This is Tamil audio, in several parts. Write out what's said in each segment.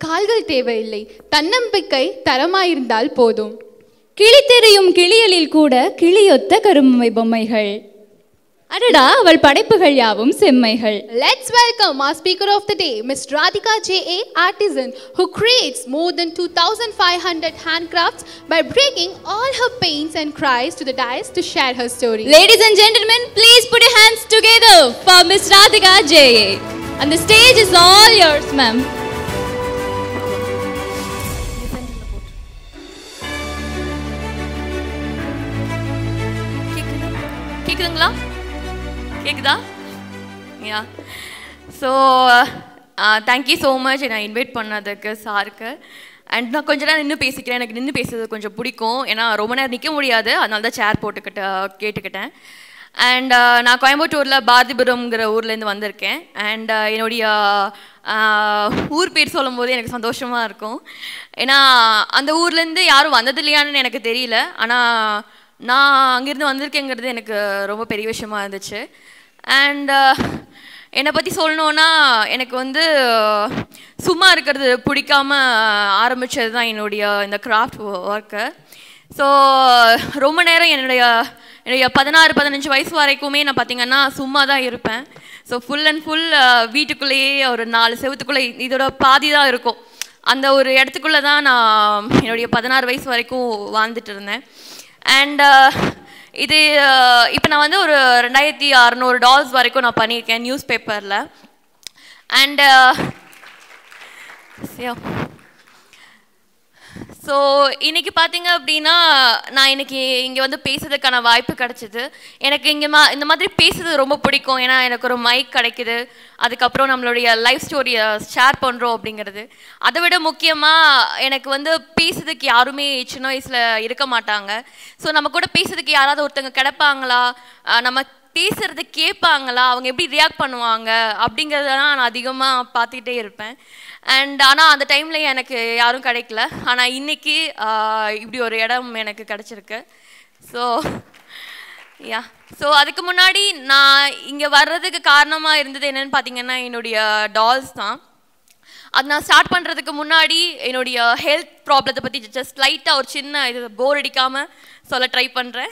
கால்கள் தேவையில்லை தன்னம்பிக்கை தரமாயிருந்தால் போதும் கிளி தெரியும் கிளியலில் கூட கிளியொத்த கருமை பொம்மைகள் அடடா அவள் படைப்புகள் யாவும் செம்மைகள் Let's welcome our speaker of the day, Ms. Radhika J.A. Artisan, who creates more than 2,500 handcrafts by breaking all her pains and cries to the dais to share her story. Ladies and gentlemen, please put your hands together for Miss Radhika J.A. And the stage is all yours, ma'am. கேக்குதா கேக்குதுங்களா கேக்குதா yeah so thank you so much என்னை இன்வைட் பண்ணதுக்கு சாருக்கு அண்ட் நான் கொஞ்ச நேரம் நின்று பேசிக்கிறேன் எனக்கு நின்று பேசுறது கொஞ்சம் பிடிக்கும் ஏன்னா ரொம்ப நேரம் நிற்க முடியாது அதனால தான் சேர் போட்டுக்கிட்ட கேட்டுக்கிட்டேன் அண்ட் நான் கோயம்புத்தூரில் பாரதிபுரம்ங்கிற ஊர்லேருந்து வந்திருக்கேன் அண்ட் என்னுடைய ஆஹ், ஊர் பேர் சொல்லும்போது எனக்கு சந்தோஷமாக இருக்கும் ஏன்னா அந்த ஊர்லேருந்து யாரும் வந்தது இல்லையான்னு எனக்கு தெரியல ஆனால் நான் அங்கேருந்து வந்திருக்கேங்கிறது எனக்கு ரொம்ப பெரிய விஷயமா இருந்துச்சு அண்ட் என்னை பற்றி சொல்லணுன்னா எனக்கு வந்து சும்மா இருக்கிறது பிடிக்காம ஆரம்பித்தது தான் என்னுடைய இந்த கிராஃப்ட் ஒர்க்கு ஸோ ரொம்ப நேரம் என்னுடைய என்னுடைய பதினாறு பதினஞ்சு வயசு வரைக்குமே நான் பார்த்தீங்கன்னா சும்மா தான் இருப்பேன் ஸோ ஃபுல் அண்ட் ஃபுல் வீட்டுக்குள்ளேயே ஒரு நாலு செவத்துக்குள்ளே இதோட பாதி தான் இருக்கும் அந்த ஒரு இடத்துக்குள்ளே தான் நான் என்னுடைய பதினாறு வயசு வரைக்கும் வாழ்ந்துட்டு இருந்தேன் அண்ட் இது இப்போ நான் வந்து ஒரு ரெண்டாயிரத்தி அறநூறு டாலர்ஸ் வரைக்கும் நான் பண்ணியிருக்கேன் நியூஸ் பேப்பரில் அண்ட் ஸோ இன்னைக்கு பார்த்தீங்க அப்படின்னா நான் இன்னைக்கு இங்கே வந்து பேசுறதுக்கான வாய்ப்பு கிடைச்சிது எனக்கு இங்கே மா இந்த மாதிரி பேசுறது ரொம்ப பிடிக்கும் ஏன்னா எனக்கு ஒரு மைக் கிடைக்குது அதுக்கப்புறம் நம்மளுடைய லைஃப் ஸ்டோரியை ஷேர் பண்ணுறோம் அப்படிங்கிறது அதை விட முக்கியமாக எனக்கு வந்து பேசுறதுக்கு யாருமே சின்ன வயசில் இருக்க மாட்டாங்க ஸோ நம்ம கூட பேசுறதுக்கு யாராவது ஒருத்தங்க கிடைப்பாங்களா அஹ் நம்ம பேசுறது கேட்பாங்களா அவங்க எப்படி ரியாக்ட் பண்ணுவாங்க அப்படிங்கிறதெல்லாம் நான் அதிகமாக பார்த்துக்கிட்டே இருப்பேன் அண்ட் ஆனால் அந்த டைமில் எனக்கு யாரும் கிடைக்கல ஆனால் இன்னைக்கு ஆஹ், இப்படி ஒரு இடம் எனக்கு கிடச்சிருக்கு ஸோ யா ஸோ அதுக்கு முன்னாடி நான் இங்கே வர்றதுக்கு காரணமாக இருந்தது என்னன்னு பார்த்தீங்கன்னா என்னுடைய டால்ஸ் தான் அது நான் ஸ்டார்ட் பண்ணுறதுக்கு முன்னாடி என்னுடைய ஹெல்த் ப்ராப்ளத்தை பற்றி ஜஸ்ட் லைட்டாக ஒரு சின்ன இது போர் அடிக்காமல் சொல்ல ட்ரை பண்ணுறேன்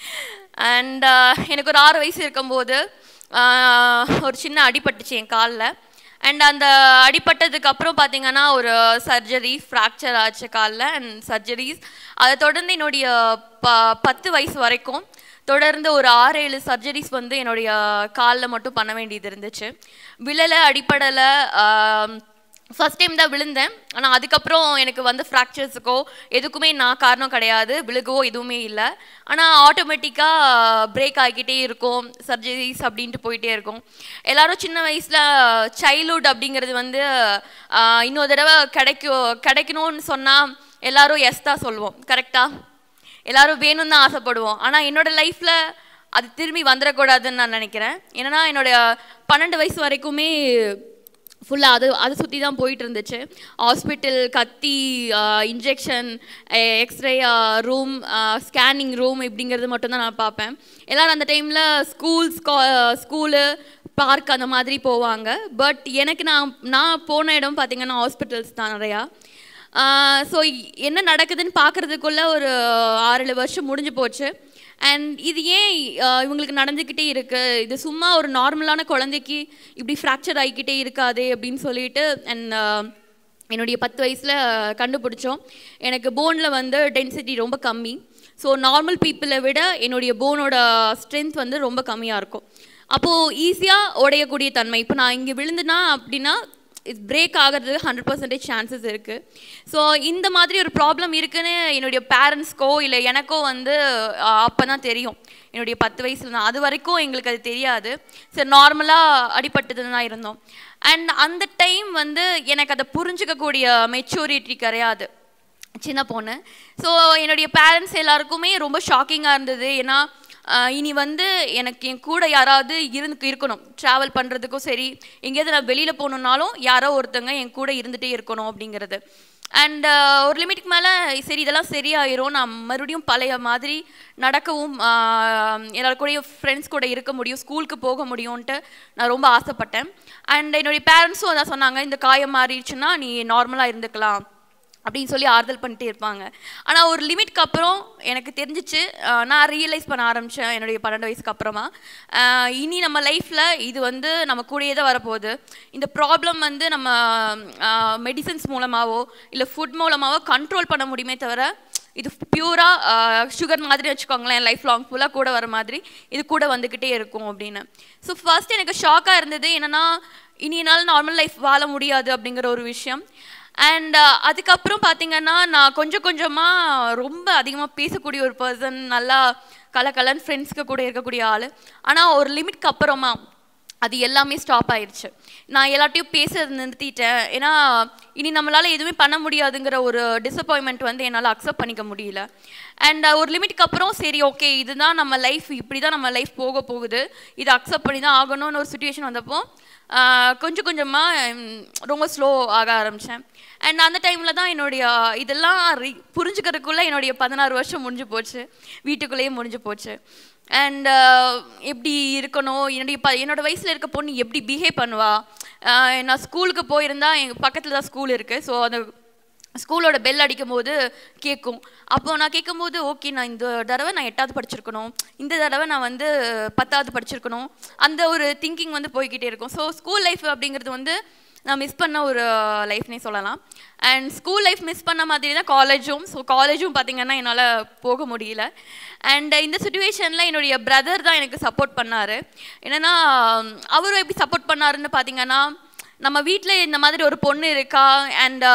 அண்ட் எனக்கு ஒரு ஆறு வயசு இருக்கும்போது ஆஹ், ஒரு சின்ன அடிபட்டுச்சு என் காலில் அண்ட் அந்த அடிபட்டதுக்கு அப்புறம் பார்த்தீங்கன்னா ஒரு சர்ஜரி ஃப்ராக்சர் ஆச்சு காலில் அண்ட் சர்ஜரிஸ் அதை தொடர்ந்து என்னுடைய ப பத்து வயசு வரைக்கும் தொடர்ந்து ஒரு ஆறு ஏழு சர்ஜரிஸ் வந்து என்னுடைய காலில் மட்டும் பண்ண வேண்டியது இருந்துச்சு விழலை அடிப்படலை ஃபர்ஸ்ட் டைம் தான் விழுந்தேன் ஆனால் அதுக்கப்புறம் எனக்கு வந்து ஃப்ராக்சர்ஸுக்கோ எதுக்குமே நான் காரணம் கிடையாது விழுகவோ எதுவுமே இல்லை ஆனால் ஆட்டோமேட்டிக்காக பிரேக் ஆகிக்கிட்டே இருக்கும் சர்ஜரிஸ் அப்படின்ட்டு போயிட்டே இருக்கும் எல்லாரும் சின்ன வயசில் சைல்ட்ஹுட் அப்படிங்கிறது வந்து ஆஹ், இன்னொரு தடவை கிடைக்கும் கிடைக்கணும்னு சொன்னால் எல்லாரும் எஸ் தான் சொல்லுவோம் கரெக்டாக எல்லாரும் வேணும்னு தான் ஆசைப்படுவோம் ஆனால் என்னோட லைஃப்பில் அது திரும்பி வந்துடக்கூடாதுன்னு நான் நினைக்கிறேன் ஏன்னா என்னோட பன்னெண்டு வயசு வரைக்குமே ஃபுல்லாக அது அதை சுற்றி தான் போயிட்டு இருந்துச்சு ஹாஸ்பிட்டல் கத்தி injection x-ray room scanning room இப்படிங்கிறது மட்டும்தான் நான் பார்ப்பேன் எல்லோரும் அந்த டைமில் ஸ்கூல்ஸ் ஸ்கூலு பார்க் அந்த மாதிரி போவாங்க பட் எனக்கு நான் நான் போன இடம் பார்த்திங்கன்னா ஹாஸ்பிட்டல்ஸ் தான் நிறையா ஸோ என்ன நடக்குதுன்னு பார்க்குறதுக்குள்ள ஒரு ஆறு ஏழு வருஷம் முடிஞ்சு போச்சு அண்ட் இது ஏன் ஆஹ் இவங்களுக்கு நடந்துக்கிட்டே இருக்கு இது சும்மா ஒரு நார்மலான குழந்தைக்கு இப்படி ஃப்ராக்சர் ஆகிக்கிட்டே இருக்காதே அப்படின்னு சொல்லிட்டு அண்ட் என்னுடைய பத்து வயசில் கண்டுபிடிச்சோம் எனக்கு போனில் வந்து டென்சிட்டி ரொம்ப கம்மி ஸோ நார்மல் பீப்புளை விட என்னுடைய போனோட ஸ்ட்ரென்த் வந்து ரொம்ப கம்மியாக இருக்கும் அப்போது ஈஸியாக உடையக்கூடிய தன்மை இப்போ நான் இங்கே விழுந்துனா அப்படின்னா இது பிரேக் ஆகிறது ஹண்ட்ரட் பர்சன்டேஜ் சான்சஸ் இருக்குது ஸோ இந்த மாதிரி ஒரு ப்ராப்ளம் இருக்குன்னு என்னுடைய பேரண்ட்ஸ்க்கோ இல்லை எனக்கோ வந்து அப்போ தான் தெரியும் என்னுடைய பத்து வயசுல தான் அது வரைக்கும் எங்களுக்கு அது தெரியாது சரி நார்மலாக அடிபட்டதுன்னு தான் இருந்தோம் அண்ட் அந்த டைம் வந்து எனக்கு அதை புரிஞ்சுக்கக்கூடிய மெச்சூரிட்டி கிடையாது சின்ன பொண்ணு ஸோ என்னுடைய பேரண்ட்ஸ் எல்லாருக்குமே ரொம்ப ஷாக்கிங்காக இருந்தது ஏன்னா ஆஹ் இனி வந்து எனக்கு என் கூட யாராவது இருந்து இருக்கணும் ட்ராவல் பண்ணுறதுக்கும் சரி எங்கேயாவது நான் வெளியில் போகணுன்னாலும் யாரோ ஒருத்தங்க என் கூட இருந்துகிட்டே இருக்கணும் அப்படிங்கிறது அண்ட் ஒரு லிமிட்டுக்கு மேலே சரி இதெல்லாம் சரியாயிரும் நான் மறுபடியும் பழைய மாதிரி நடக்கவும் ஆஹ் எல்லார் கூடயும் ஃப்ரெண்ட்ஸ் கூட இருக்க முடியும் ஸ்கூலுக்கு போக முடியும்ன்ட்டு நான் ரொம்ப ஆசைப்பட்டேன் அண்ட் என்னுடைய பேரண்ட்ஸும் அதான் சொன்னாங்க இந்த காயம் மாறிடுச்சுன்னா நீ நார்மலாக இருந்துக்கலாம் அப்படின்னு சொல்லி ஆறுதல் பண்ணிட்டே இருப்பாங்க ஆனால் ஒரு லிமிட்க்கு அப்புறம் எனக்கு தெரிஞ்சிச்சு ஆஹ் நான் ரியலைஸ் பண்ண ஆரம்பித்தேன் என்னுடைய பன்னெண்டு வயசுக்கு அப்புறமா ஆஹ் இனி நம்ம லைஃப்பில் இது வந்து நம்ம கூடயே தான் வரப்போகுது இந்த ப்ராப்ளம் வந்து நம்ம மெடிசன்ஸ் மூலமாகவோ இல்லை ஃபுட் மூலமாகவோ கண்ட்ரோல் பண்ண முடியுமே தவிர இது பியூராக சுகர் மாதிரி வச்சுக்கோங்களேன் லைஃப் லாங் ஃபுல்லாக கூட வர மாதிரி இது கூட வந்துக்கிட்டே இருக்கும் அப்படின்னு ஸோ ஃபர்ஸ்ட் எனக்கு ஷாக்காக இருந்தது என்னென்னா இனி என்னால் நார்மல் லைஃப் வாழ முடியாது அப்படிங்கிற ஒரு விஷயம் அண்ட் அதுக்கப்புறம் பார்த்தீங்கன்னா நான் கொஞ்சம் கொஞ்சமாக ரொம்ப அதிகமாக பேசக்கூடிய ஒரு பர்சன் நல்லா கலக்கலன் ஃப்ரெண்ட்ஸ்க்கு கூட இருக்கக்கூடிய ஆள் ஆனால் ஒரு லிமிட்க்கு அப்புறமா அது எல்லாமே ஸ்டாப் ஆயிடுச்சு நான் எல்லாட்டையும் பேசுறது நிறுத்திட்டேன் ஏன்னா இனி நம்மளால் எதுவுமே பண்ண முடியாதுங்கிற ஒரு டிசப்பாயின்மெண்ட் வந்து என்னால் அக்செப்ட் பண்ணிக்க முடியல அண்ட் ஒரு லிமிட்டுக்கு அப்புறம் சரி ஓகே இதுதான் நம்ம லைஃப் இப்படி தான் நம்ம லைஃப் போக போகுது இதை அக்செப்ட் பண்ணி தான் ஆகணும்னு ஒரு சுச்சுவேஷன் வந்தப்போ ஆஹ் கொஞ்சம் கொஞ்சமாக ரொம்ப ஸ்லோ ஆக ஆரம்பித்தேன் அண்ட் அந்த டைமில் தான் என்னுடைய இதெல்லாம் ரி- புரிஞ்சுக்கிறதுக்குள்ளே என்னுடைய பதினாறு வருஷம் முடிஞ்சு போச்சு வீட்டுக்குள்ளேயே முடிஞ்சு போச்சு அண்ட் எப்படி இருக்கணும் என்னுடைய ப என்னோட வயசில் இருக்க பொண்ணு எப்படி பிஹேவ் பண்ணுவா ஆஹ் நான் ஸ்கூலுக்கு போயிருந்தா எங்கள் பக்கத்தில் தான் ஸ்கூல் இருக்குது ஸோ அந்த ஸ்கூலோட பெல் அடிக்கும் போது கேட்கும் அப்போ நான் கேட்கும்போது ஓகே நான் இந்த தடவை நான் எட்டாவது படிச்சிருக்கணும் இந்த தடவை நான் வந்து பத்தாவது படிச்சிருக்கணும் அந்த ஒரு திங்கிங் வந்து போய்கிட்டே இருக்கும் ஸோ ஸ்கூல் லைஃப் அப்படிங்கிறது வந்து நான் மிஸ் பண்ண ஒரு லைஃப்னே சொல்லலாம் அண்ட் ஸ்கூல் லைஃப் மிஸ் பண்ண மாதிரி தான் காலேஜும் ஸோ காலேஜும் பார்த்தீங்கன்னா என்னால் போக முடியல அண்ட் இந்த சுச்சுவேஷனில் என்னுடைய பிரதர் தான் எனக்கு சப்போர்ட் பண்ணார் என்னென்னா அவரும் எப்படி சப்போர்ட் பண்ணாருன்னு பார்த்தீங்கன்னா நம்ம வீட்டில் இந்த மாதிரி ஒரு பொண்ணு இருக்கா அண்ட்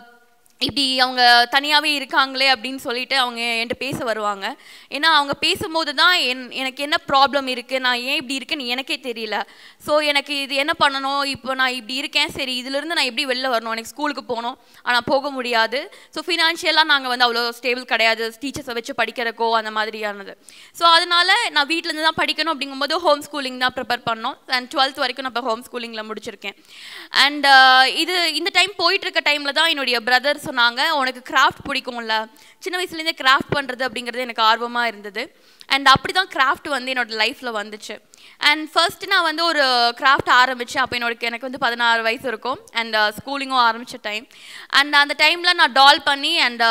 இப்படி அவங்க தனியாகவே இருக்காங்களே அப்படின்னு சொல்லிட்டு அவங்க என்கிட்ட பேச வருவாங்க ஏன்னா அவங்க பேசும்போது தான் என் எனக்கு என்ன ப்ராப்ளம் இருக்குது நான் ஏன் இப்படி இருக்கேன்னு எனக்கே தெரியல ஸோ எனக்கு இது என்ன பண்ணணும் இப்போ நான் இப்படி இருக்கேன் சரி இதுலேருந்து நான் எப்படி வெளில வரணும் எனக்கு ஸ்கூலுக்கு போகணும் ஆனால் போக முடியாது ஸோ ஃபினான்ஷியலாக நாங்கள் வந்து அவ்வளோ ஸ்டேபிள் கிடையாது டீச்சர்ஸை வச்சு படிக்கிறக்கோ அந்த மாதிரியானது ஸோ அதனால நான் வீட்டிலேருந்து தான் படிக்கணும் அப்படிங்கும்போது ஹோம் ஸ்கூலிங் தான் ப்ரிப்பேர் பண்ணோம் அண்ட் டுவெல்த் வரைக்கும் நான் இப்போ ஹோம் ஸ்கூலிங்கில் முடிச்சிருக்கேன் அண்ட் இது இந்த டைம் போயிட்டு இருக்க டைமில் தான் என்னுடைய பிரதர் சொன்னாங்க உனக்கு கிராஃப்ட் பிடிக்கும்ல சின்ன வயசுலேருந்தே கிராஃப்ட் பண்ணுறது அப்படிங்கிறது எனக்கு ஆர்வமாக இருந்தது அண்ட் அப்படி தான் கிராஃப்ட் வந்து என்னோட லைஃப்பில் வந்துச்சு அண்ட் ஃபர்ஸ்ட் நான் வந்து ஒரு கிராஃப்ட் ஆரம்பித்தேன் அப்போ என்னோட எனக்கு வந்து பதினாறு வயசு இருக்கும் அண்ட் ஸ்கூலிங்கும் ஆரம்பித்த டைம் அண்ட் அந்த டைமில் நான் டால் பண்ணி அண்ட்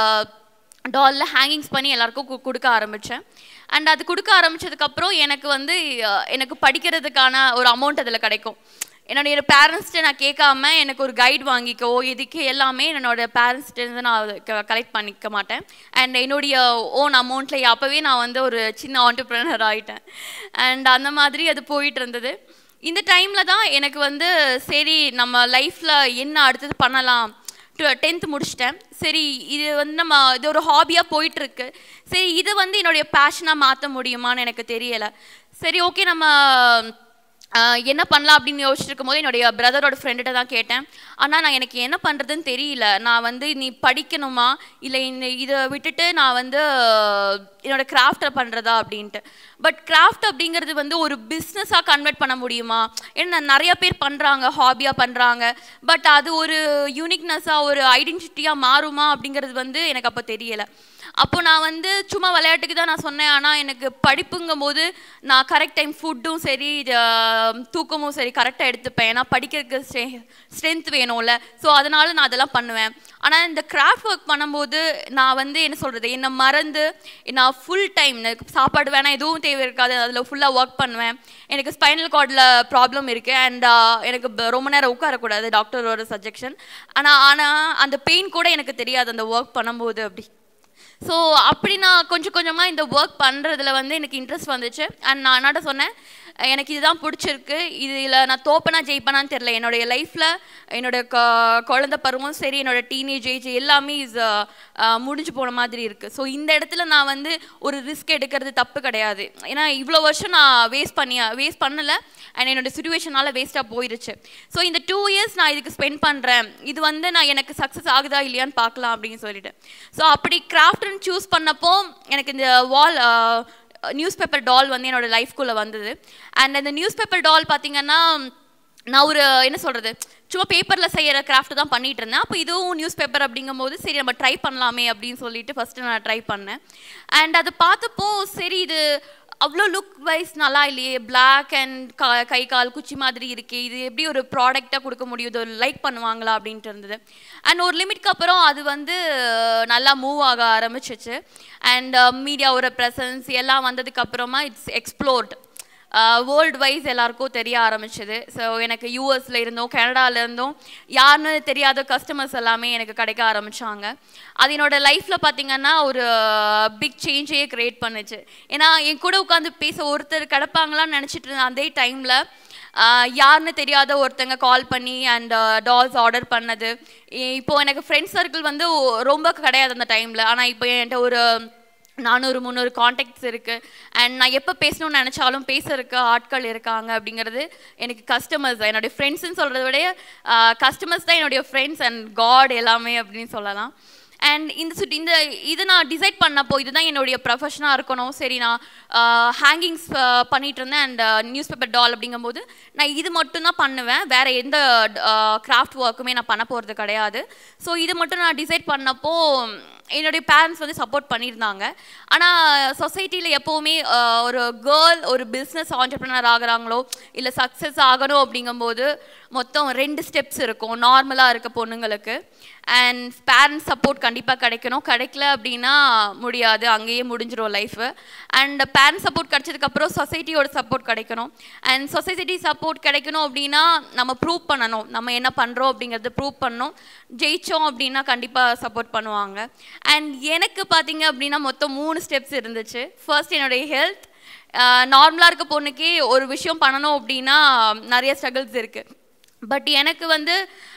டாலில் ஹேங்கிங்ஸ் பண்ணி எல்லாருக்கும் கு- கொடுக்க ஆரம்பித்தேன் அண்ட் அது கொடுக்க ஆரம்பிச்சதுக்கப்புறம் எனக்கு வந்து அஹ், எனக்கு படிக்கிறதுக்கான ஒரு அமௌண்ட் அதில் கிடைக்கும் என்னுடைய பேரண்ட்ஸ்கிட்ட நான் கேட்காம எனக்கு ஒரு கைட் வாங்கிக்கவோ இதுக்கு எல்லாமே என்னோட பேரண்ட்ஸ்கிட்டேருந்து நான் கலெக்ட் பண்ணிக்க மாட்டேன் அண்ட் என்னுடைய ஓன் அமௌண்ட்டில் அப்போவே நான் வந்து ஒரு சின்ன ஆண்டர்ப்ரனர் ஆகிட்டேன் அண்ட் அந்த மாதிரி அது போயிட்டு இருந்தது இந்த டைமில் தான் எனக்கு வந்து சரி நம்ம லைஃப்பில் என்ன அடுத்தது பண்ணலாம் டென்த் முடிச்சிட்டேன் சரி இது வந்து நம்ம இது ஒரு ஹாபியாக போயிட்டுருக்கு சரி இது வந்து என்னுடைய பேஷனாக மாற்ற முடியுமான்னு எனக்கு தெரியலை சரி ஓகே நம்ம ஆஹ், என்ன பண்ணலாம் அப்படின்னு யோசிச்சுட்டு இருக்கும்போது என்னுடைய பிரதரோட ஃப்ரெண்டுகிட்ட தான் கேட்டேன் ஆனால் நான் எனக்கு என்ன பண்ணுறதுன்னு தெரியல நான் வந்து நீ படிக்கணுமா இல்லை இந்த இதை விட்டுட்டு நான் வந்து ஆஹ், என்னோட கிராஃப்டை பண்ணுறதா அப்படின்ட்டு பட் கிராஃப்ட் அப்படிங்கிறது வந்து ஒரு பிஸ்னஸாக கன்வெர்ட் பண்ண முடியுமா ஏன்னா நிறைய பேர் பண்ணுறாங்க ஹாபியாக பண்ணுறாங்க பட் அது ஒரு யூனிக்னஸாக ஒரு ஐடென்டிட்டியாக மாறுமா அப்படிங்கிறது வந்து எனக்கு அப்போ தெரியலை அப்போ நான் வந்து சும்மா விளையாட்டுக்கு தான் நான் சொன்னேன் ஆனால் எனக்கு படிப்புங்கும் போது நான் கரெக்ட் டைம் ஃபுட்டும் சரி இது, தூக்கமும் சரி கரெக்டாக எடுத்துப்பேன் ஏன்னா படிக்கிறதுக்கு ஸ்ட்ரெ ஸ்ட்ரென்த் வேணும்ல ஸோ அதனால நான் அதெல்லாம் பண்ணுவேன் ஆனால் இந்த கிராஃப்ட் ஒர்க் பண்ணும்போது நான் வந்து என்ன சொல்கிறது என்னை மறந்து நான் ஃபுல் டைம் எனக்கு சாப்பாடு வேணாம் எதுவும் தேவை இருக்காது அதில் ஃபுல்லாக ஒர்க் பண்ணுவேன் எனக்கு ஸ்பைனல் கார்டில் ப்ராப்ளம் இருக்குது அண்ட் எனக்கு ப- ரொம்ப நேரம் உட்காரக்கூடாது டாக்டரோட சஜெக்ஷன் ஆனால் ஆனால் அந்த பெயின் கூட எனக்கு தெரியாது அந்த ஒர்க் பண்ணும்போது அப்படி ஸோ அப்படி நான் கொஞ்சம் கொஞ்சமாக இந்த ஒர்க் பண்ணுறதுல வந்து எனக்கு இன்ட்ரெஸ்ட் வந்துச்சு அண்ட் நான் அண்ணாட்ட சொன்னேன் எனக்கு இதுதான் பிடிச்சிருக்கு இதில் நான் தோப்பனா ஜெயிப்பேனான்னு தெரில என்னுடைய லைஃப்பில் என்னோட க குழந்த பருவம் சரி என்னோட டீனேஜ் ஏஜ் எல்லாமே இஸ் முடிஞ்சு போன மாதிரி இருக்குது ஸோ இந்த இடத்துல நான் வந்து ஒரு ரிஸ்க் எடுக்கிறது தப்பு கிடையாது ஏன்னா இவ்வளோ வருஷம் நான் வேஸ்ட் பண்ணி வேஸ்ட் பண்ணலை அண்ட் என்னோட சுச்சுவேஷனால் வேஸ்ட்டாக போயிருச்சு ஸோ இந்த டூ இயர்ஸ் நான் இதுக்கு ஸ்பெண்ட் பண்ணுறேன் இது வந்து நான் எனக்கு சக்ஸஸ் ஆகுதா இல்லையான்னு பார்க்கலாம் அப்படின்னு சொல்லிட்டு ஸோ அப்படி கிராஃப்ட்னு சூஸ் பண்ணப்போ எனக்கு இந்த வால் நியூஸ் பேப்பர் டால் வந்து என்னோட லைஃப்குள்ளே வந்தது அண்ட் அந்த நியூஸ் பேப்பர் டால் பார்த்தீங்கன்னா நான் ஒரு என்ன சொல்கிறது சும்மா பேப்பரில் செய்கிற கிராஃப்ட் தான் பண்ணிட்டு இருந்தேன் அப்போ இதுவும் நியூஸ் பேப்பர் அப்படிங்கும்போது சரி நம்ம ட்ரை பண்ணலாமே அப்படின்னு சொல்லிட்டு ஃபஸ்ட்டு நான் ட்ரை பண்ணேன் அண்ட் அது பார்த்தப்போ சரி இது அவ்வளோ லுக் வைஸ் நல்லா இல்லையே பிளாக் அண்ட் கை கால் குச்சி மாதிரி இருக்கே இது எப்படி ஒரு ப்ராடக்டாக கொடுக்க முடியும் இது லைக் பண்ணுவாங்களா அப்படின்ட்டு இருந்தது அண்ட் ஒரு லிமிட்க்கு அப்புறம் அது வந்து நல்லா மூவ் ஆக ஆரம்பிச்சிச்சு அண்ட் மீடியாவோட ப்ரெசன்ஸ் எல்லாம் வந்ததுக்கு அப்புறமா இட்ஸ் எக்ஸ்ப்ளோர்ட் வேர்ல்டு வைஸ் எல்லாருக்கும் தெரிய ஆரம்பிச்சது ஸோ எனக்கு யூஎஸில் இருந்தும் கனடால இருந்தும் யாருன்னு தெரியாத கஸ்டமர்ஸ் எல்லாமே எனக்கு கிடைக்க ஆரம்பிச்சாங்க அது என்னோட லைஃப்பில் பார்த்தீங்கன்னா ஒரு பிக் சேஞ்சையே க்ரியேட் பண்ணுச்சு ஏன்னா என் கூட உட்காந்து பேச ஒருத்தர் கிடப்பாங்களான்னு நினச்சிட்டு இருந்தேன் அதே டைமில் யாருன்னு தெரியாத ஒருத்தங்க கால் பண்ணி அண்ட் டால்ஸ் ஆர்டர் பண்ணது இப்போ எனக்கு ஃப்ரெண்ட்ஸ் சர்க்கிள் வந்து ரொம்ப கிடையாது அந்த டைமில் ஆனால் இப்போ என்கிட்ட ஒரு நானூறு முந்நூறு காண்டாக்ட்ஸ் இருக்குது அண்ட் நான் எப்போ பேசணும்னு நினச்சாலும் பேசுறதுக்கு ஆட்கள் இருக்காங்க அப்படிங்கிறது எனக்கு கஸ்டமர்ஸ் என்னுடைய ஃப்ரெண்ட்ஸ்னு சொல்கிறத விட கஸ்டமர்ஸ் தான் என்னுடைய ஃப்ரெண்ட்ஸ் அண்ட் காட் எல்லாமே அப்படின்னு சொல்லலாம் அண்ட் இந்த சுட்டி இந்த இது நான் டிசைட் பண்ணப்போ இதுதான் என்னுடைய ப்ரொஃபஷனாக இருக்கணும் சரி நான் ஹேங்கிங்ஸ் பண்ணிட்டு இருந்தேன் அண்ட் நியூஸ் பேப்பர் டால் அப்படிங்கும்போது நான் இது மட்டும் தான் பண்ணுவேன் வேறு எந்த கிராஃப்ட் ஒர்க்குமே நான் பண்ண போகிறது கிடையாது ஸோ இது மட்டும் நான் டிசைட் பண்ணப்போ என்னுடைய பேரண்ட்ஸ் வந்து சப்போர்ட் பண்ணியிருந்தாங்க ஆனால் சொசைட்டியில் எப்போவுமே ஒரு கேர்ள் ஒரு பிஸ்னஸ் ஆண்டர்பிரினர் ஆகுறாங்களோ இல்லை சக்ஸஸ் ஆகணும் அப்படிங்கும்போது மொத்தம் ரெண்டு ஸ்டெப்ஸ் இருக்கும் நார்மலாக இருக்க பொண்ணுங்களுக்கு அண்ட் பேரண்ட்ஸ் சப்போர்ட் கண்டிப்பாக கிடைக்கணும் கிடைக்கல அப்படின்னா முடியாது அங்கேயே முடிஞ்சிடும் லைஃபு அண்ட் பேரண்ட்ஸ் சப்போர்ட் கிடைச்சதுக்கப்புறம் சொசைட்டியோட சப்போர்ட் கிடைக்கணும் அண்ட் சொசைட்டி சப்போர்ட் கிடைக்கணும் அப்படின்னா நம்ம ப்ரூவ் பண்ணணும் நம்ம என்ன பண்ணுறோம் அப்படிங்கிறத ப்ரூவ் பண்ணணும் ஜெயித்தோம் அப்படின்னா கண்டிப்பாக சப்போர்ட் பண்ணுவாங்க அண்ட் எனக்கு பார்த்தீங்க அப்படின்னா மொத்தம் மூணு ஸ்டெப்ஸ் இருந்துச்சு ஃபர்ஸ்ட் என்னுடைய ஹெல்த் நார்மலாக இருக்க பொண்ணுக்கே ஒரு விஷயம் பண்ணணும் அப்படின்னா நிறைய ஸ்ட்ரகிள்ஸ் இருக்குது பட் எனக்கு வந்து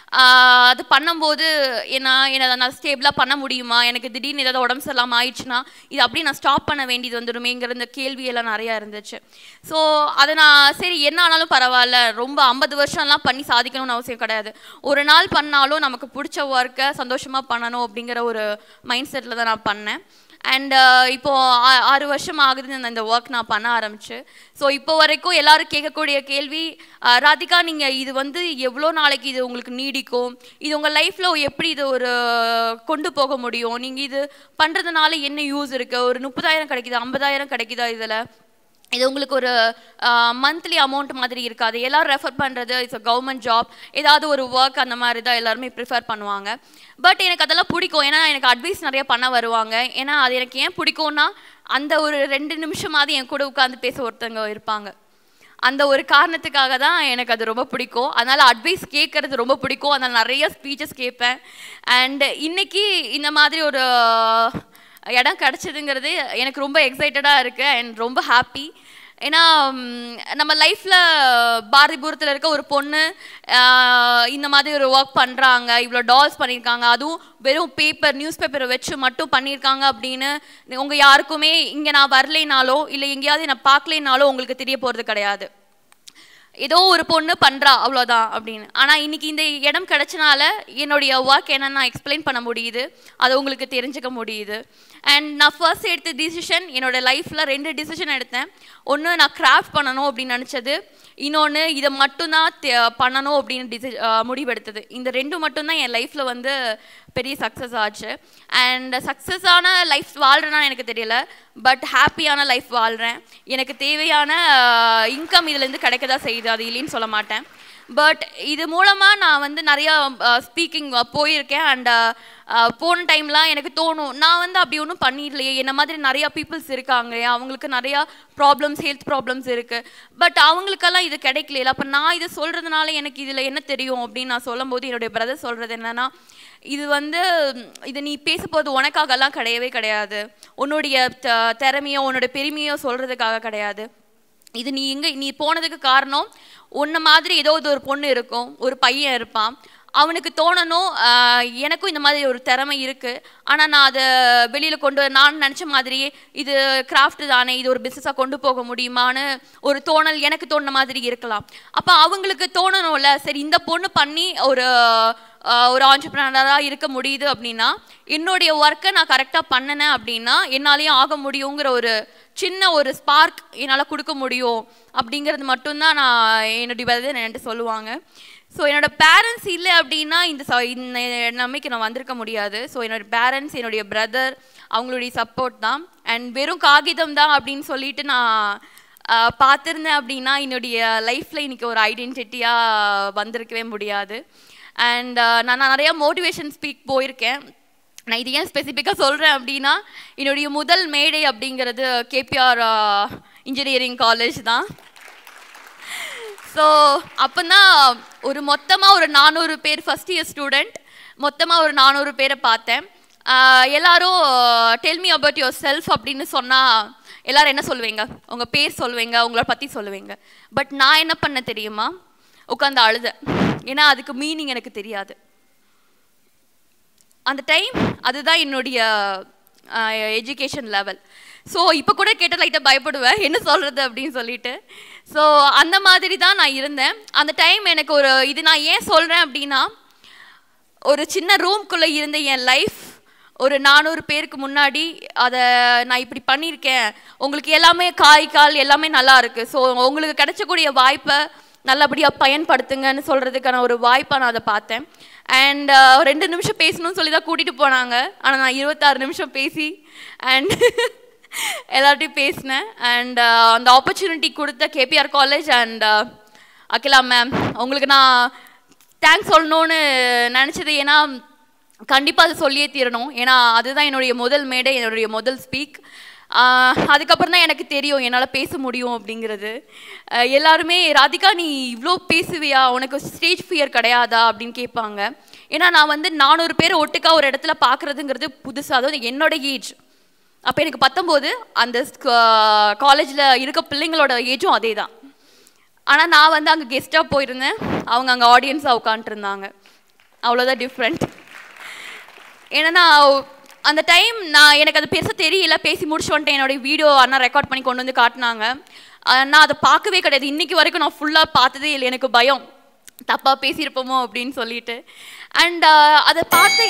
அது பண்ணும்போது என்ன என்ன நான் ஸ்டேபிளாக பண்ண முடியுமா எனக்கு திடீர்னு ஏதாவது உடம்பு சரியில்லாமல் ஆயிடுச்சுன்னா இது அப்படியே நான் ஸ்டாப் பண்ண வேண்டியது வந்துடுமேங்கிற இந்த கேள்வியெல்லாம் நிறையா இருந்துச்சு ஸோ அதை நான் சரி என்ன ஆனாலும் பரவாயில்ல ரொம்ப ஐம்பது வருஷம்லாம் பண்ணி சாதிக்கணும்னு அவசியம் கிடையாது ஒரு நாள் பண்ணாலும் நமக்கு பிடிச்ச ஒர்க்கை சந்தோஷமாக பண்ணணும் அப்படிங்கிற ஒரு மைண்ட் செட்டில் தான் நான் பண்ணேன் அண்ட் இப்போ ஆறு வருஷம் ஆகுது இந்த ஒர்க் நான் பண்ண ஆரம்பிச்சு ஸோ இப்போ வரைக்கும் எல்லாரும் கேட்கக்கூடிய கேள்வி ராதிகா நீங்கள் இது வந்து எவ்வளோ நாளைக்கு இது உங்களுக்கு நீடிக்கும் இது உங்கள் லைஃப்பில் எப்படி இது ஒரு கொண்டு போக முடியும் நீங்கள் இது பண்ணுறதுனால என்ன யூஸ் இருக்குது ஒரு முப்பதாயிரம் கிடைக்குது ஐம்பதாயிரம் கிடைக்குதா இதில் இது உங்களுக்கு ஒரு மந்த்லி அமௌண்ட் மாதிரி இருக்காது எல்லாரும் ரெஃபர் பண்ணுறது இட்ஸ் அ கவர்மெண்ட் ஜாப் ஏதாவது ஒரு ஒர்க் அந்த மாதிரி தான் எல்லாருமே ப்ரிஃபர் பண்ணுவாங்க பட் எனக்கு அதெல்லாம் பிடிக்கும் ஏன்னா எனக்கு அட்வைஸ் நிறைய பண்ண வருவாங்க ஏன்னா அது எனக்கு ஏன் பிடிக்கும்னா அந்த ஒரு ரெண்டு நிமிஷமாவது என் கூட உட்காந்து பேச ஒருத்தவங்க இருப்பாங்க அந்த ஒரு காரணத்துக்காக தான் எனக்கு அது ரொம்ப பிடிக்கும் அதனால் அட்வைஸ் கேட்குறது ரொம்ப பிடிக்கும் அதனால் நிறைய ஸ்பீச்சஸ் கேட்பேன் அண்ட் இன்னைக்கு இந்த மாதிரி ஒரு இடம் கிடச்சிதுங்கிறது எனக்கு ரொம்ப எக்ஸைட்டடாக இருக்குது அண்ட் ரொம்ப ஹாப்பி ஏன்னா நம்ம லைஃப்பில் பாரதிபுரத்தில் இருக்க ஒரு பொண்ணு இந்த மாதிரி ஒரு ஒர்க் பண்ணுறாங்க இவ்வளோ டால்ஸ் பண்ணியிருக்காங்க அதுவும் வெறும் பேப்பர் நியூஸ் பேப்பரை வச்சு மட்டும் பண்ணியிருக்காங்க அப்படின்னு உங்கள் யாருக்குமே இங்கே நான் வரலைனாலோ இல்லை எங்கேயாவது நான் பார்க்கலைனாலோ உங்களுக்கு தெரிய போகிறது கிடையாது ஏதோ ஒரு பொண்ணு பண்ணுறா அவ்வளோதான் அப்படின்னு ஆனால் இன்னைக்கு இந்த இடம் கிடைச்சனால என்னுடைய ஒர்க் என்னன்னு நான் எக்ஸ்பிளைன் பண்ண முடியுது அது உங்களுக்கு தெரிஞ்சுக்க முடியுது அண்ட் நான் ஃபர்ஸ்ட் எடுத்த டிசிஷன் என்னோட லைஃப்பில் ரெண்டு டிசிஷன் எடுத்தேன் ஒன்று நான் கிராஃப்ட் பண்ணணும் அப்படின்னு நினச்சது இன்னொன்று இதை மட்டும்தான் பண்ணணும் அப்படின்னு டிசி முடிவெடுத்தது இந்த ரெண்டு மட்டும்தான் என் லைஃப்பில் வந்து பெரிய சக்ஸஸ் ஆச்சு அண்ட் சக்ஸஸான லைஃப் வாழ்கிறேன்னா எனக்கு தெரியல பட் ஹாப்பியான லைஃப் வாழ்கிறேன் எனக்கு தேவையான இன்கம் இதுலேருந்து கிடைக்க தான் செய்யுது அது இல்லைன்னு சொல்ல மாட்டேன் பட் இது மூலமாக நான் வந்து நிறையா ஸ்பீக்கிங் போயிருக்கேன் அண்ட் போன டைம்லாம் எனக்கு தோணும் நான் வந்து அப்படி ஒன்றும் பண்ணிடலையே என்ன மாதிரி நிறையா பீப்புள்ஸ் இருக்காங்க அவங்களுக்கு நிறையா ப்ராப்ளம்ஸ் ஹெல்த் ப்ராப்ளம்ஸ் இருக்குது பட் அவங்களுக்கெல்லாம் இது கிடைக்கல அப்போ நான் இதை சொல்கிறதுனால எனக்கு இதில் என்ன தெரியும் அப்படின்னு நான் சொல்லும்போது என்னுடைய பிரதர் சொல்கிறது என்னென்னா இது வந்து இது நீ பேச போது உனக்காகலாம் கிடையவே கிடையாது உன்னுடைய திறமையோ உன்னோட பெருமையோ சொல்கிறதுக்காக கிடையாது இது நீ எங்கே நீ போனதுக்கு காரணம் உன்ன மாதிரி ஏதோ ஒரு பொண்ணு இருக்கும் ஒரு பையன் இருப்பான் அவனுக்கு தோணணும் ஆஹ் எனக்கும் இந்த மாதிரி ஒரு திறமை இருக்குது ஆனால் நான் அதை வெளியில் கொண்டு வர- நான் நினச்ச மாதிரியே இது கிராஃப்ட் தானே இது ஒரு பிஸ்னஸாக கொண்டு போக முடியுமான்னு ஒரு தோணல் எனக்கு தோணுன மாதிரி இருக்கலாம் அப்போ அவங்களுக்கு தோணணும்ல சரி இந்த பொண்ணு பண்ணி ஒரு ஆஹ் ஒரு ஆண்டர்பிரினராக இருக்க முடியுது அப்படின்னா என்னுடைய ஒர்க்கை நான் கரெக்டாக பண்ணினேன் அப்படின்னா என்னாலேயும் ஆக முடியுங்கிற ஒரு சின்ன ஒரு ஸ்பார்க் என்னால் கொடுக்க முடியும் அப்படிங்கிறது மட்டும்தான் நான் என்னுடைய பதில் என்கிட்ட சொல்லுவாங்க ஸோ என்னோட பேரண்ட்ஸ் இல்லை அப்படின்னா இந்த ச இந்த நம்பிக்கை நான் வந்திருக்க முடியாது ஸோ என்னோட பேரண்ட்ஸ் என்னுடைய பிரதர் அவங்களுடைய சப்போர்ட் தான் அண்ட் வெறும் காகிதம் தான் அப்படின்னு சொல்லிட்டு நான் ஆஹ், பார்த்திருந்தேன் அப்படின்னா என்னுடைய லைஃப்பில் இன்னைக்கு ஒரு ஐடென்டிட்டியாக வந்திருக்கவே முடியாது அண்ட் நான் நான் நிறையா மோட்டிவேஷன் ஸ்பீக் போயிருக்கேன் நான் இது ஏன் ஸ்பெசிஃபிக்காக சொல்கிறேன் அப்படின்னா என்னுடைய முதல் மேடை அப்படிங்கிறது கேபிஆர் இன்ஜினியரிங் காலேஜ் தான் ஸோ அப்போதான் ஒரு மொத்தமாக ஒரு நானூறு பேர் ஃபஸ்ட் இயர் ஸ்டூடெண்ட் மொத்தமாக ஒரு நானூறு பேரை பார்த்தேன் ஆஹ் எல்லாரும் tell me about yourself அப்படின்னு சொன்னால் எல்லாரும் என்ன சொல்லுவீங்க உங்கள் பேர் சொல்லுவீங்க உங்களை பற்றி சொல்லுவீங்க பட் நான் என்ன பண்ண தெரியுமா உட்காந்து அழுத ஏன்னா அதுக்கு மீனிங் எனக்கு தெரியாது அந்த டைம் அதுதான் என்னுடைய எஜுகேஷன் லெவல் ஸோ இப்போ கூட கேட்ட லைட்டாக பயப்படுவேன் என்ன சொல்கிறது அப்படின்னு சொல்லிட்டு ஸோ அந்த மாதிரி தான் நான் இருந்தேன் அந்த டைம் எனக்கு ஒரு இது நான் ஏன் சொல்கிறேன் அப்படின்னா ஒரு சின்ன ரூம்குள்ளே இருந்த என் லைஃப் ஒரு நானூறு பேருக்கு முன்னாடி அதை நான் இப்படி பண்ணியிருக்கேன் உங்களுக்கு எல்லாமே காய் கால் எல்லாமே நல்லா இருக்குது ஸோ உங்களுக்கு கிடைச்சக்கூடிய வாய்ப்பை நல்லபடியாக பயன்படுத்துங்கன்னு சொல்கிறதுக்கான ஒரு வாய்ப்பாக நான் அதை பார்த்தேன் அண்ட் ரெண்டு நிமிஷம் பேசணும்னு சொல்லி தான் கூட்டிகிட்டு போனாங்க ஆனால் நான் இருபத்தாறு நிமிஷம் பேசி அண்ட் எல்லார்ட்டையும் பேசினேன் அண்ட் அந்த ஆப்பர்ச்சுனிட்டி கொடுத்த KPR college and Akila ma'am உங்களுக்கு நான் தேங்க்ஸ் சொல்லணும்னு நினச்சது ஏன்னா கண்டிப்பாக அதை சொல்லியே தீரணும் ஏன்னா அதுதான் என்னுடைய முதல் மேடை என்னுடைய முதல் ஸ்பீக் அதுக்கப்புறம் தான் எனக்கு தெரியும் என்னால் பேச முடியும் அப்படிங்கிறது ஆஹ் எல்லாருமே ராதிகா நீ இவ்வளோ பேசுவியா உனக்கு ஸ்டேஜ் ஃபியர் கிடையாதா அப்படின்னு கேட்பாங்க ஏன்னா நான் வந்து நானூறு பேர் ஒட்டுக்கா ஒரு இடத்துல பார்க்குறதுங்கிறது புதுசாக அதாவது என்னோட ஏஜ் அப்போ எனக்கு பத்தொம்போது அந்த காலேஜில் இருக்க பிள்ளைங்களோட ஏஜும் அதே தான் ஆனால் நான் வந்து அங்கே கெஸ்ட்டாக போயிருந்தேன் அவங்க அங்கே ஆடியன்ஸாக உட்காந்துருந்தாங்க அவ்வளோதான் டிஃப்ரெண்ட் ஏன்னா அந்த டைம் நான் எனக்கு அது பெருசாக தெரியல பேசி முடிச்சு வந்துட்டேன் என்னோட வீடியோ அண்ணா ரெக்கார்ட் பண்ணி கொண்டு வந்து காட்டினாங்க ஆஹ் நான் அதை பார்க்கவே கிடையாது இன்னைக்கு வரைக்கும் நான் ஃபுல்லாக பார்த்ததே இல்லை எனக்கு பயம் தப்பாக பேசியிருப்போமோ அப்படின்னு சொல்லிட்டு அண்ட் அதை பார்த்து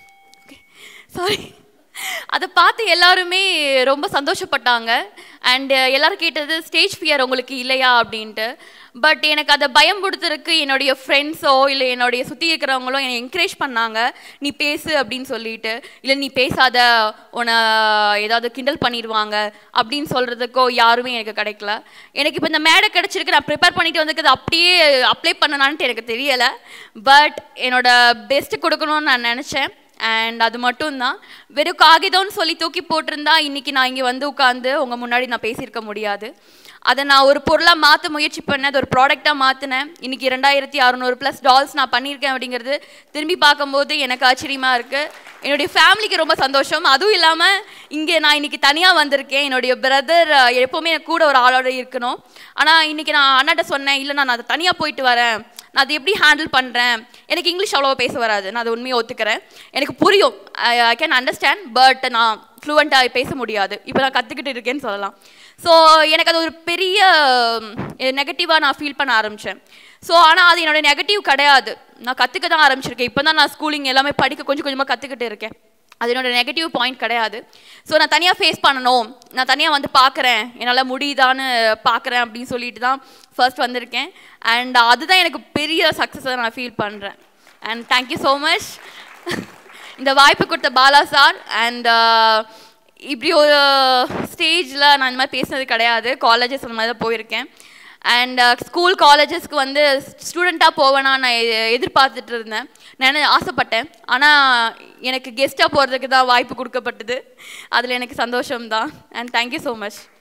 சாரி அதை பார்த்து எல்லாருமே ரொம்ப சந்தோஷப்பட்டாங்க அண்டு எல்லாரும் கேட்டது ஸ்டேஜ் ஃபியர் உங்களுக்கு இல்லையா அப்படின்ட்டு பட் எனக்கு அதை பயம் கொடுத்துருக்கு என்னுடைய ஃப்ரெண்ட்ஸோ இல்லை என்னுடைய சுற்றி இருக்கிறவங்களோ என்னை என்கரேஜ் பண்ணாங்க நீ பேசு அப்படின்னு சொல்லிட்டு இல்லை நீ பேசாத உன்னை ஏதாவது கிண்டல் பண்ணிடுவாங்க அப்படின்னு சொல்கிறதுக்கோ யாருமே எனக்கு கிடைக்கல எனக்கு இப்போ இந்த மேடை கிடச்சிருக்கு நான் ப்ரிப்பேர் பண்ணிட்டு வந்திருக்கிறது அப்படியே அப்ளை பண்ணனான்ட்டு எனக்கு தெரியலை பட் என்னோட பெஸ்ட்டு கொடுக்கணும்னு நான் நினச்சேன் அண்ட் அது மட்டும்தான் வெறும் காகிதம்னு சொல்லி தூக்கி போட்டிருந்தா இன்னைக்கு நான் இங்கே வந்து உட்காந்து உங்கள் முன்னாடி நான் பேசியிருக்க முடியாது அதை நான் ஒரு பொருளாக மாற்ற முயற்சி பண்ணேன் அது ஒரு ப்ராடக்டாக மாற்றினேன் இன்னைக்கு ரெண்டாயிரத்தி அறநூறு ப்ளஸ் டால்ஸ் நான் பண்ணியிருக்கேன் அப்படிங்கிறது திரும்பி பார்க்கும்போது எனக்கு ஆச்சரியமாக இருக்குது என்னுடைய ஃபேமிலிக்கு ரொம்ப சந்தோஷம் அதுவும் இல்லாமல் இங்கே நான் இன்னைக்கு தனியாக வந்திருக்கேன் என்னுடைய பிரதர் எப்போவுமே எனக்கு கூட ஒரு ஆளோட இருக்கணும் ஆனால் இன்னைக்கு நான் அண்ணாட்ட சொன்னேன் இல்லை நான் அதை தனியாக போயிட்டு வரேன் நான் அதை எப்படி ஹேண்டில் பண்ணுறேன் எனக்கு இங்கிலீஷ் அவ்வளோவா பேச வராது நான் அதை உண்மையை ஒத்துக்கிறேன் எனக்கு புரியும் ஐ கேன் அண்டர்ஸ்டாண்ட் பட் நான் ஃப்ளூவெண்ட்டாக பேச முடியாது இப்போ நான் கற்றுக்கிட்டு இருக்கேன்னு சொல்லலாம் ஸோ எனக்கு அது ஒரு பெரிய நெகட்டிவாக நான் ஃபீல் பண்ண ஆரம்பித்தேன் ஸோ ஆனால் அது என்னோட நெகட்டிவ் கிடையாது நான் கற்றுக்க தான் ஆரம்பிச்சிருக்கேன் இப்போ தான் நான் ஸ்கூலிங் எல்லாமே படிக்க கொஞ்சம் கொஞ்சமாக கற்றுக்கிட்டு இருக்கேன் அது என்னோட நெகட்டிவ் பாயிண்ட் கிடையாது ஸோ நான் தனியாக ஃபேஸ் பண்ணணும் நான் தனியாக வந்து பார்க்குறேன் என்னால் முடியுதான்னு பார்க்குறேன் அப்படின்னு சொல்லிட்டு தான் ஃபர்ஸ்ட் வந்திருக்கேன் அண்ட் அதுதான் எனக்கு பெரிய சக்ஸஸாக நான் ஃபீல் பண்ணுறேன் அண்ட் தேங்க்யூ ஸோ மச் இந்த வாய்ப்பு கொடுத்த பாலா சார் அண்ட் இப்படி ஒரு ஸ்டேஜில் நான் இந்த மாதிரி பேசினது கிடையாது காலேஜஸ் அந்த மாதிரி தான் போயிருக்கேன் அண்ட் ஸ்கூல் காலேஜஸ்க்கு வந்து ஸ்டூடெண்ட்டாக போவேனா நான் எ- எதிர்பார்த்துட்டு இருந்தேன் நான் ஆசைப்பட்டேன் ஆனால் எனக்கு கெஸ்ட்டாக போகிறதுக்கு தான் வாய்ப்பு கொடுக்கப்பட்டது அதில் எனக்கு சந்தோஷம் தான் அண்ட் தேங்க்யூ ஸோ மச்